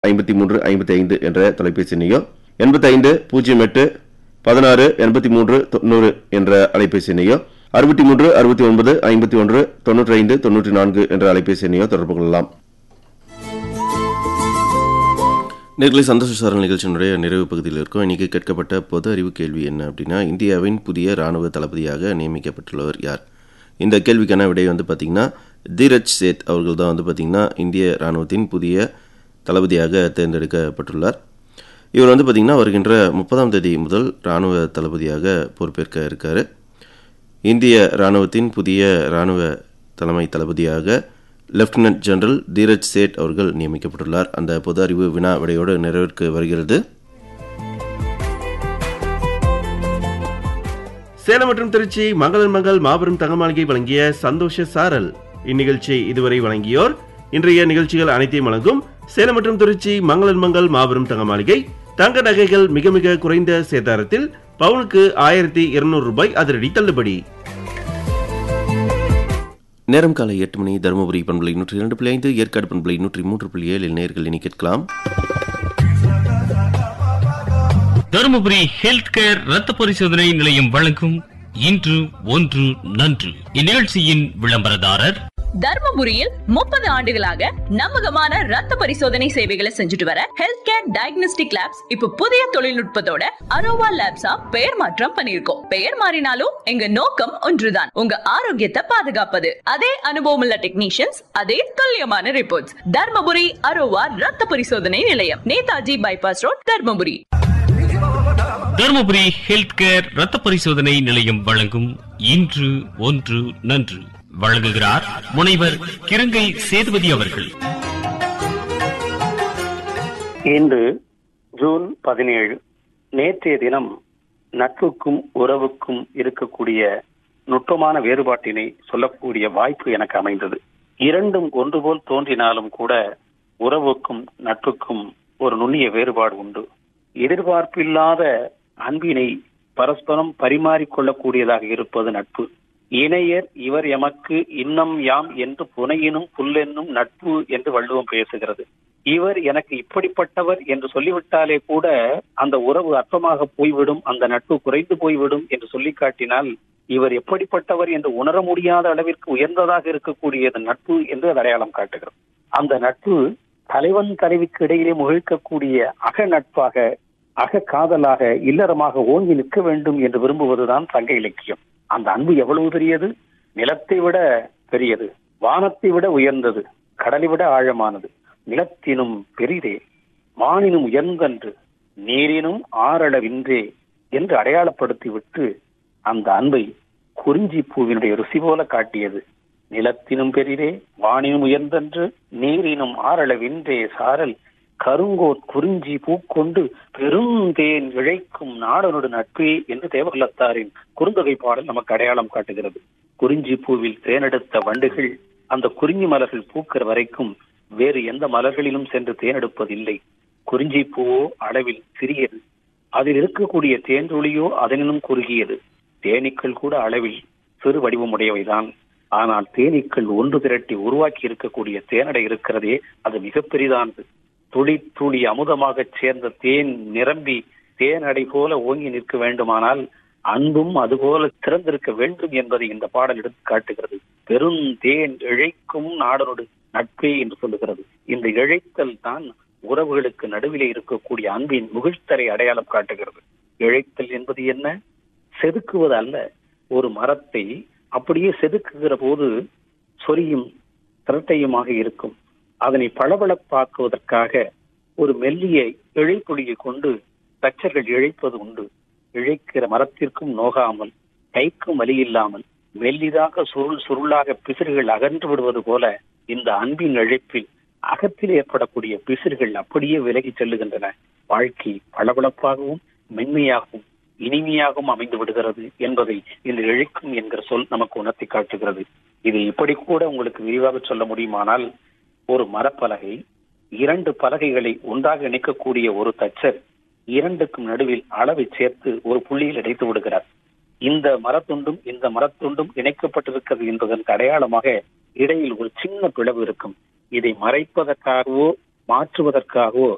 ஐம்பத்தி மூன்று ஐம்பத்தி ஐந்து என்ற தொலைபேசி எண்ணையோ எண்பத்தைந்து பூஜ்ஜியம் எட்டு பதினாறு எண்பத்தி மூன்று தொண்ணூறு என்ற அலைபேசி எண்ணையோ அறுபத்தி மூன்று அறுபத்தி ஒன்பது ஐம்பத்தி ஒன்று தொண்ணூற்றி ஐந்து தொண்ணூற்றி நான்கு என்ற அலைபேசி எண்ணையோ தொடர்பு கொள்ளலாம் நேர்களை சந்தோஷ சாரல் நிகழ்ச்சியினுடைய நிறைவு பகுதியில் இருக்கும் இன்னைக்கு கேட்கப்பட்ட பொது அறிவு கேள்வி என்ன அப்படின்னா இந்தியாவின் புதிய ராணுவ தளபதியாக நியமிக்கப்பட்டுள்ளவர் யார் இந்த கேள்விக்கான விடை வந்து பார்த்திங்கன்னா தீரஜ் சேத் அவர்கள் தான் வந்து பார்த்திங்கன்னா இந்திய ராணுவத்தின் புதிய தளபதியாக தேர்ந்தெடுக்கப்பட்டுள்ளார் இவர் வந்து பார்த்திங்கன்னா வருகின்ற முப்பதாம் தேதி முதல் ராணுவ தளபதியாக பொறுப்பேற்க இருக்கார் இந்திய ராணுவத்தின் புதிய ராணுவ தலைமை தளபதியாக லெப்டினன்ட் ஜெனரல் தீரஜ் சேட் அவர்கள் நியமிக்கப்பட்டுள்ளார் அந்த பொது அறிவு வினா விடையோடு நிறைவேற்க வருகிறது சேலம் மற்றும் திருச்சி மங்களன் மங்கள் மாபெரும் தங்கமாளிகை வழங்கிய சந்தோஷ சாரல் இந்நிகழ்ச்சியை இதுவரை வழங்கியோர் இன்றைய நிகழ்ச்சிகள் அனைத்தையும் வழங்கும் சேலம் மற்றும் திருச்சி மங்களன் மங்கள் மாபெரும் தங்கமாளிகை தங்க நகைகள் மிக மிக குறைந்த சேதாரத்தில் பவுனுக்கு ஆயிரத்தி இருநூறு ரூபாய் அதிரடி தள்ளுபடி நேரம் காலை எட்டு மணி தருமபுரி பண்பலை நூற்றி இரண்டு புள்ளி ஐந்து ஏற்காடு பண்பலை நூற்றி மூன்று புள்ளி ஏழில் நேர்கள் இனி கேட்கலாம் தருமபுரி ஹெல்த் கேர் ரத்த பரிசோதனை நிலையம் வழங்கும் இன்று ஒன்று நன்று இந்நிகழ்ச்சியின் விளம்பரதாரர் தர்மபுரியில் முப்பது ஆண்டுகளாக நம்பகமான ரத்த பரிசோதனை சேவைகளை செஞ்சுட்டு வர ஹெல்த் கேர் டயக்னோஸ்டிக் லேப்ஸ் இப்ப புதிய தொழில்நுட்பத்தோட அரோவா லேப்ஸா பெயர் மாற்றம் பண்ணிருக்கோம் பெயர் மாறினாலும் எங்க நோக்கம் ஒன்றுதான் உங்க ஆரோக்கியத்தை பாதுகாப்பது அதே அனுபவம் உள்ள டெக்னீஷியன்ஸ் அதே துல்லியமான ரிப்போர்ட்ஸ் தர்மபுரி அரோவா ரத்த பரிசோதனை நிலையம் Netaji bypass road Dharmapuri Dharmapuri health care ரத்த பரிசோதனை நிலையம் வழங்கும் இன்று ஒன்று நன்று வழங்குகிறார் முனைவர் கிருங்கை சேதுபதி அவர்கள் இன்று ஜூன் பதினேழு நேற்றைய தினம் நட்புக்கும் உறவுக்கும் இருக்கக்கூடிய நுட்பமான வேறுபாட்டினை சொல்லக்கூடிய வாய்ப்பு எனக்கு அமைந்தது இரண்டும் ஒன்று போல் தோன்றினாலும் கூட உறவுக்கும் நட்புக்கும் ஒரு நுண்ணிய வேறுபாடு உண்டு எதிர்பார்ப்பில்லாத அன்பினை பரஸ்பரம் பரிமாறிக்கொள்ளக்கூடியதாக இருப்பது நட்பு இணையர் இவர் எமக்கு இன்னம் யாம் என்று புனையினும் புல்லென்னும் நட்பு என்று வள்ளுவம் பேசுகிறது இவர் எனக்கு இப்படிப்பட்டவர் என்று சொல்லிவிட்டாலே கூட அந்த உறவு அற்பமாக போய்விடும் அந்த நட்பு குறைந்து போய்விடும் என்று சொல்லி காட்டினால் இவர் எப்படிப்பட்டவர் என்று உணர முடியாத அளவிற்கு உயர்ந்ததாக இருக்கக்கூடியது நட்பு என்று அது அடையாளம் காட்டுகிறது அந்த நட்பு தலைவன் தலைவிக்கு இடையிலே முகிழ்க்கக்கூடிய அக நட்பாக அக காதலாக இல்லறமாக ஓங்கி நிற்க வேண்டும் என்று விரும்புவதுதான் சங்க இலக்கியம் அந்த அன்பு எவ்வளவு பெரியது நிலத்தை விட பெரியது வானத்தை விட உயர்ந்தது கடலை விட ஆழமானது நிலத்தினும் பெரிதே வானினும் உயர்ந்தன்று நீரினும் ஆறளவின்றே என்று அடையாளப்படுத்தி விட்டு அந்த அன்பை குறிஞ்சி பூவினுடைய ருசி போல காட்டியது நிலத்தினும் பெரிதே வானினும் உயர்ந்தன்று நீரினும் ஆறளவின்றே சாரல் கருங்கோர் குறிஞ்சி பூக்கொண்டு பெருந்தேன் இழைக்கும் நாடனோடு நட்பே என்று தேவகுலத்தாரின் குறுந்தொகை பாடல் நமக்கு அடையாளம் காட்டுகிறது குறிஞ்சி பூவில் தேனெடுத்த வண்டுகள் அந்த குறிஞ்சி மலர்கள் பூக்கிற வரைக்கும் வேறு எந்த மலர்களிலும் சென்று தேனெடுப்பதில்லை குறிஞ்சி பூவோ அளவில் சிறியது அதில் இருக்கக்கூடிய தேன்துளியோ அதனினும் குறுகியது தேனீக்கள் கூட அளவில் சிறு வடிவமுடையவைதான் ஆனால் தேனீக்கள் ஒன்று திரட்டி உருவாக்கி இருக்கக்கூடிய தேனடை இருக்கிறதே அது மிக பெரிதானது துளி துளி அமுதமாக சேர்ந்த தேன் நிரம்பி தேனடை போல ஓங்கி நிற்க வேண்டுமானால் அன்பும் அதுபோல திறந்திருக்க வேண்டும் என்பதை இந்த பாடல் எடுத்து காட்டுகிறது பெரும் தேன் இழைக்கும் நாடனோடு நட்பே என்று சொல்லுகிறது இந்த இழைத்தல் தான் உறவுகளுக்கு நடுவிலே இருக்கக்கூடிய அன்பின் முகிழ்த்தரை அடையாளம் காட்டுகிறது இழைத்தல் என்பது என்ன செதுக்குவது அல்ல ஒரு மரத்தை அப்படியே செதுக்குகிற போது சொரியும் திரட்டையுமாக இருக்கும் அதனை பளபளப்பாக்குவதற்காக ஒரு மெல்லிய இழைப்புளியை கொண்டு தச்சர்கள் இழைப்பது உண்டு இழைக்கிற மரத்திற்கும் நோகாமல் கைக்கும் வலி இல்லாமல் மெல்லிதாக சுருள் சுருளாக பிசிறுகள் அகன்று விடுவது போல இந்த அன்பின் இழைப்பில் அகத்தில் ஏற்படக்கூடிய பிசிறுகள் அப்படியே விலகி செல்லுகின்றன வாழ்க்கை பளபளப்பாகவும் மென்மையாகவும் இனிமையாகவும் அமைந்து விடுகிறது என்பதை இந்த இழைக்கும் என்கிற சொல் நமக்கு உணர்த்தி காட்டுகிறது இது இப்படி கூட உங்களுக்கு விரிவாக சொல்ல முடியுமானால் ஒரு மரப்பலகை இரண்டு பலகைகளை ஒன்றாக இணைக்கக்கூடிய ஒரு தச்சர் இரண்டுக்கும் நடுவில் அளவை சேர்த்து ஒரு புள்ளியில் இணைத்து விடுகிறார் இந்த மரத்துண்டும் இந்த மரத்துண்டும் இணைக்கப்பட்டிருக்கிறது என்பதற்கு அடையாளமாக இடையில் ஒரு சின்ன பிளவு இருக்கும் இதை மறைப்பதற்காகவோ மாற்றுவதற்காகவோ